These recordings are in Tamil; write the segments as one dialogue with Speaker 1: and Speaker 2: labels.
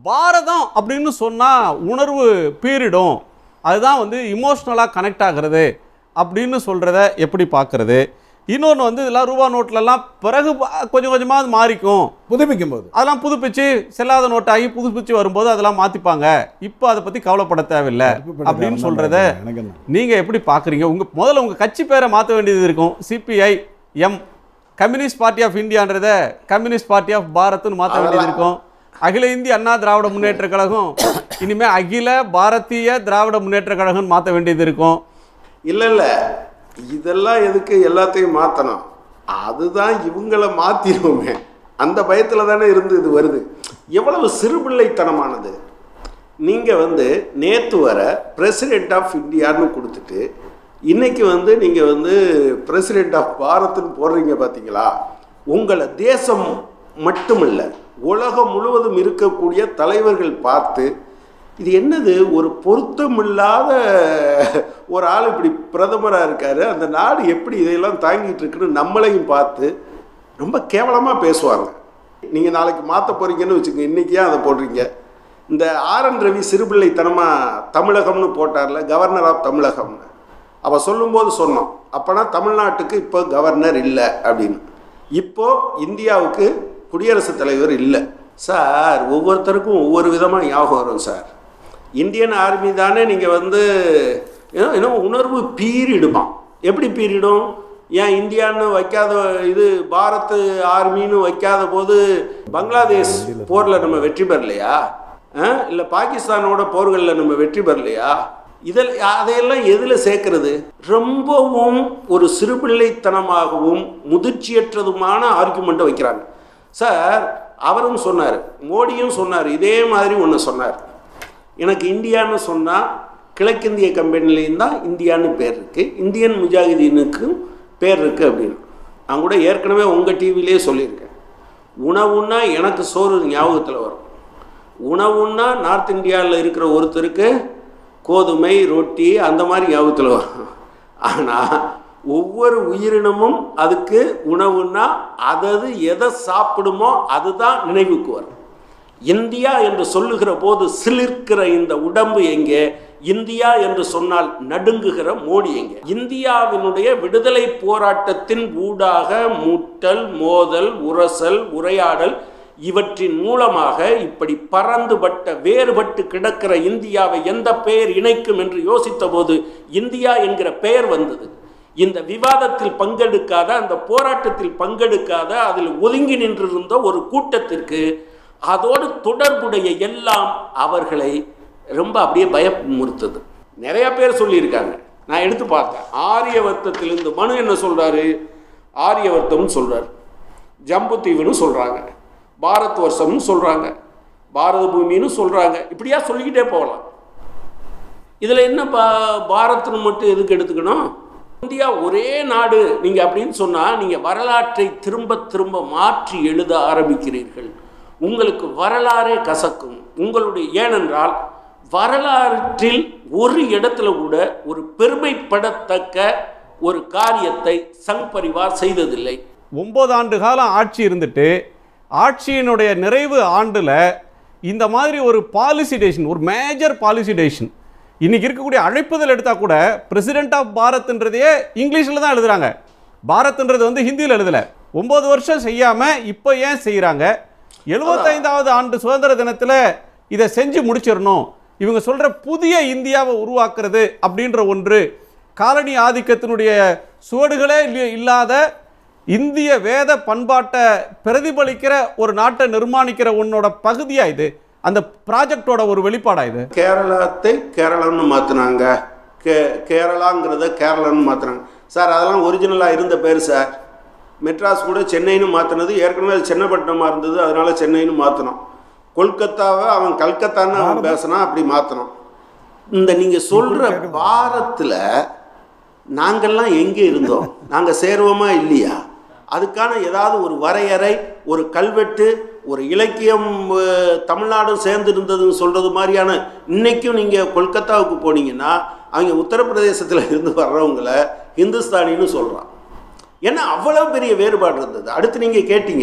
Speaker 1: பாரதம் அப்படின்னு சொன்னால் உணர்வு பீரிடும் அதுதான் வந்து இமோஷ்னலாக கனெக்ட் ஆகிறது அப்படின்னு சொல்கிறத எப்படி பார்க்குறது இன்னொன்று வந்து இதெல்லாம் ரூபா நோட்லலாம் பிறகு பா- கொஞ்சம் கொஞ்சமாக அது மாறிக்கும்
Speaker 2: புதுப்பிக்கும் போது
Speaker 1: அதெல்லாம் புதுப்பிச்சு செல்லாத நோட்டாகி புதுப்பிச்சு வரும்போது அதெல்லாம் மாற்றிப்பாங்க இப்போ அதை பற்றி கவலைப்பட தேவையில்லை அப்படின்னு சொல்கிறத
Speaker 2: எனக்கு என்ன
Speaker 1: நீங்கள் எப்படி பார்க்குறீங்க உங்கள் முதல்ல உங்கள் கட்சி பேரை மாற்ற வேண்டியது இருக்கும் CPI M communist party of இந்தியான்றத கம்யூனிஸ்ட் பார்ட்டி ஆஃப் பாரத்னு மாற்ற வேண்டியது இருக்கும் அகில இந்திய அண்ணா திராவிட முன்னேற்ற கழகம் இனிமேல் அகில பாரதிய திராவிட முன்னேற்ற கழகம் மாற்ற வேண்டியது இருக்கும்
Speaker 3: இல்லை இல்லை இதெல்லாம் எதுக்கு எல்லாத்தையும் மாற்றணும் அதுதான் இவங்களை மாற்றிடுவோமே அந்த பயத்தில் தானே இருந்து இது வருது எவ்வளவு சிறுபிள்ளைத்தனமானது நீங்கள் வந்து நேற்று வர பிரசிடெண்ட் ஆஃப் இந்தியான்னு கொடுத்துட்டு இன்னைக்கு வந்து நீங்கள் வந்து பிரசிடெண்ட் ஆஃப் பாரத்னு போடுறீங்க பார்த்தீங்களா உங்களை தேசம் மட்டுமல்ல உலகம் முழுவதும் இருக்கக்கூடிய தலைவர்கள் பார்த்து இது என்னது ஒரு பொருத்தமில்லாத ஒரு ஆள் இப்படி பிரதமராக இருக்காரு அந்த நாடு எப்படி இதையெல்லாம் தாங்கிட்டு இருக்குன்னு நம்மளையும் பார்த்து ரொம்ப கேவலமாக பேசுவாங்க நீங்கள் நாளைக்கு மாற்ற போகிறீங்கன்னு வச்சுக்கோங்க இன்றைக்கி ஏன் அதை போடுறீங்க இந்த ஆர் என் ரவி சிறுபிள்ளைத்தனமாக தமிழகம்னு போட்டார்ல கவர்னர் ஆஃப் தமிழகம்னு அவ சொல்லும்போது சொன்னோம் அப்போனா தமிழ்நாட்டுக்கு இப்போ கவர்னர் இல்லை அப்படின்னு இப்போ இந்தியாவுக்கு குடியரசுத் தலைவர் இல்லை சார் ஒவ்வொருத்தருக்கும் ஒவ்வொரு விதமாக ஞாபகம் வரும் சார் இந்தியன் ஆர்மி தானே நீங்கள் வந்து ஏதோ ஏதோ உணர்வு பீரிடுமா எப்படி பீரிடும் ஏன் இந்தியான்னு வைக்காத இது பாரத் ஆர்மின்னு வைக்காத போது பங்களாதேஷ் போரில் நம்ம வெற்றி பெறலையா இல்லை பாகிஸ்தானோட போர்களில் நம்ம வெற்றி பெறலையா இதில் அதையெல்லாம் எதில் சேர்க்கறது ரொம்பவும் ஒரு சிறுபிள்ளைத்தனமாகவும் முதிர்ச்சியற்றதுமான ஆர்குமெண்ட்டை வைக்கிறாங்க சார் அவரும் சொன்னார் மோடியும் சொன்னார் இதே மாதிரி ஒன்று சொன்னார் எனக்கு இந்தியான்னு சொன்னால் கிழக்கிந்திய கம்பெனிலேயும் தான் இந்தியான்னு பேர் இருக்குது இந்தியன் முஜாஹிதீனுக்கும் பேர் இருக்குது அப்படின்னு நான் கூட ஏற்கனவே உங்கள் டிவிலே சொல்லியிருக்கேன் உணவுன்னா எனக்கு சோறு ஞாபகத்தில் வரும் உணவுன்னா நார்த் இந்தியாவில் இருக்கிற ஒருத்தருக்கு கோதுமை ரொட்டி அந்த மாதிரி ஞாபகத்தில் வரும் ஆனால் ஒவ்வொரு உயிரினமும் அதுக்கு உணவுன்னா அதது எதை சாப்பிடுமோ அதுதான் நினைவுக்கு வரும் இந்தியா என்று சொல்லுகிற போது சிலிர்க்கிற இந்த உடம்பு எங்கே இந்தியா என்று சொன்னால் நடுங்குகிற மோடி எங்கே இந்தியாவினுடைய விடுதலை போராட்டத்தின் ஊடாக மூட்டல் மோதல் உரசல் உரையாடல் இவற்றின் மூலமாக இப்படி பறந்துபட்ட வேறுபட்டு கிடக்கிற இந்தியாவை எந்த பெயர் இணைக்கும் என்று யோசித்த போது இந்தியா என்கிற பெயர் வந்தது இந்த விவாதத்தில் பங்கெடுக்காத அந்த போராட்டத்தில் பங்கெடுக்காத அதில் ஒதுங்கி நின்றிருந்த ஒரு கூட்டத்திற்கு அதோடு தொடர்புடைய எல்லாம் அவர்களை ரொம்ப அப்படியே பயமுறுத்துது நிறைய பேர் சொல்லியிருக்காங்க நான் எடுத்து பார்த்தேன் ஆரியவர்த்தத்திலிருந்து மனு என்ன சொல்றாரு ஆரியவர்த்தம்னு சொல்றாரு ஜம்பு தீவுன்னு சொல்றாங்க பாரத் வருஷம்னு சொல்றாங்க பாரத பூமின்னு சொல்றாங்க இப்படியா சொல்லிக்கிட்டே போகலாம் இதில் என்ன பா பாரத்னு மட்டும் எதுக்கு எடுத்துக்கணும் இந்தியா ஒரே நாடு நீங்கள் அப்படின்னு சொன்னால் நீங்கள் வரலாற்றை திரும்ப திரும்ப மாற்றி எழுத ஆரம்பிக்கிறீர்கள் உங்களுக்கு வரலாறே கசக்கும் உங்களுடைய ஏனென்றால் வரலாற்றில் ஒரு இடத்துல கூட ஒரு பெருமைப்படத்தக்க ஒரு காரியத்தை சங் பரிவார் செய்ததில்லை
Speaker 1: ஒன்பது ஆண்டு காலம் ஆட்சி இருந்துட்டு ஆட்சியினுடைய நிறைவு ஆண்டில் இந்த மாதிரி ஒரு பாலிசி டெசிஷன் ஒரு மேஜர் பாலிசி டெசிஷன் இன்னைக்கு இருக்கக்கூடிய அழைப்புதல் எடுத்தால் கூட பிரசிடென்ட் ஆஃப் பாரத்ன்றதையே இங்கிலீஷில் தான் எழுதுறாங்க பாரத்ன்றது வந்து ஹிந்தியில் எழுதலை ஒம்பது வருஷம் செய்யாமல் இப்போ ஏன் செய்கிறாங்க எழுபத்தைந்தாவது ஆண்டு சுதந்திர தினத்தில் இதை செஞ்சு முடிச்சிடணும் இவங்க சொல்கிற புதிய இந்தியாவை உருவாக்குறது அப்படின்ற ஒன்று காலனி ஆதிக்கத்தினுடைய சுவடுகளே இல்ல- இல்லாத இந்திய வேத பண்பாட்டை பிரதிபலிக்கிற ஒரு நாட்டை நிர்மாணிக்கிற உன்னோட பகுதியா இது அந்த ப்ராஜெக்டோட ஒரு வெளிப்பாடா இது
Speaker 3: கேரளத்தை கேரளம்னு மாற்றினாங்க கே கேரளாங்கிறத கேரளன்னு மாற்றினாங்க சார் அதெல்லாம் ஒரிஜினலாக இருந்த பேர் சார் மெட்ராஸ் கூட சென்னைன்னு மாற்றினது ஏற்கனவே அது சென்னப்பட்டினமாக இருந்தது அதனால சென்னைன்னு மாற்றினோம் கொல்கத்தாவை அவன் கல்கத்தான்னு அவன் பேசினா அப்படி மாற்றினோம் இந்த நீங்கள் சொல்கிற பாரத்தில் நாங்கள்லாம் எங்கே இருந்தோம் நாங்கள் சேருவோமா இல்லையா அதுக்கான ஏதாவது ஒரு வரையறை ஒரு கல்வெட்டு ஒரு இலக்கியம் அஹ், தமிழ்நாடும் சேர்ந்து இருந்ததுன்னு சொல்கிறது மாதிரியான இன்னைக்கும் நீங்கள் கொல்கத்தாவுக்கு போனீங்கன்னா அவங்க உத்தரப்பிரதேசத்தில் இருந்து வர்றவங்கள ஹிந்துஸ்தானின்னு சொல்கிறான் ஏன்னா அவ்வளோ பெரிய வேறுபாடு இருந்தது அடுத்து நீங்கள் கேட்டீங்க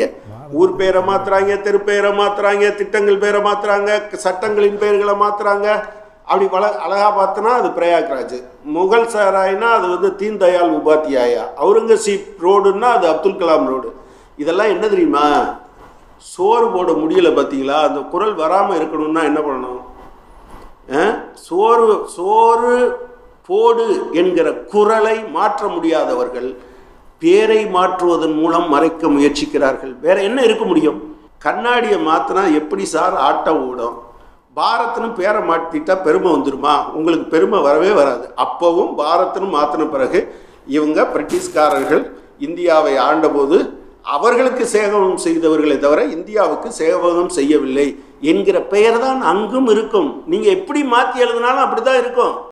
Speaker 3: ஊர் பேரை மாத்துறாங்க தெரு பேரை மாத்துறாங்க திட்டங்கள் பேரை மாத்துறாங்க சட்டங்களின் பெயர்களை மாத்துறாங்க அப்படி வள அழகா பார்த்தனா அது பிரயாக்ராஜ் முகல் சாராய்னா அது வந்து தீன் தயாள் உபாத்தியாயா அவுரங்கசீப் ரோடுன்னா அது அப்துல் கலாம் ரோடு இதெல்லாம் என்ன தெரியுமா சோறு போட முடியல பார்த்தீங்களா அந்த குரல் வராமல் இருக்கணும்னா என்ன பண்ணணும் அஹ், சோறு சோறு போடு என்கிற குரலை மாற்ற முடியாதவர்கள் பேரை மாற்றுவதன் மூலம் மறைக்க முயற்சிக்கிறார்கள் வேற என்ன இருக்க முடியும் கண்ணாடியை மாற்றினா எப்படி சார் ஆட்டம் ஓடும் பாரத்னு பேரை மாற்றிட்டா பெருமை வந்துருமா உங்களுக்கு பெருமை வரவே வராது அப்போவும் பாரத்னு மாற்றின பிறகு இவங்க பிரிட்டிஷ்காரர்கள் இந்தியாவை ஆண்டபோது அவர்களுக்கு சேவகம் செய்தவர்களே தவிர இந்தியாவுக்கு சேவகம் செய்யவில்லை என்கிற பெயர் தான் அங்கும் இருக்கும் நீங்கள் எப்படி மாற்றி எழுதினாலும் அப்படி தான் இருக்கும்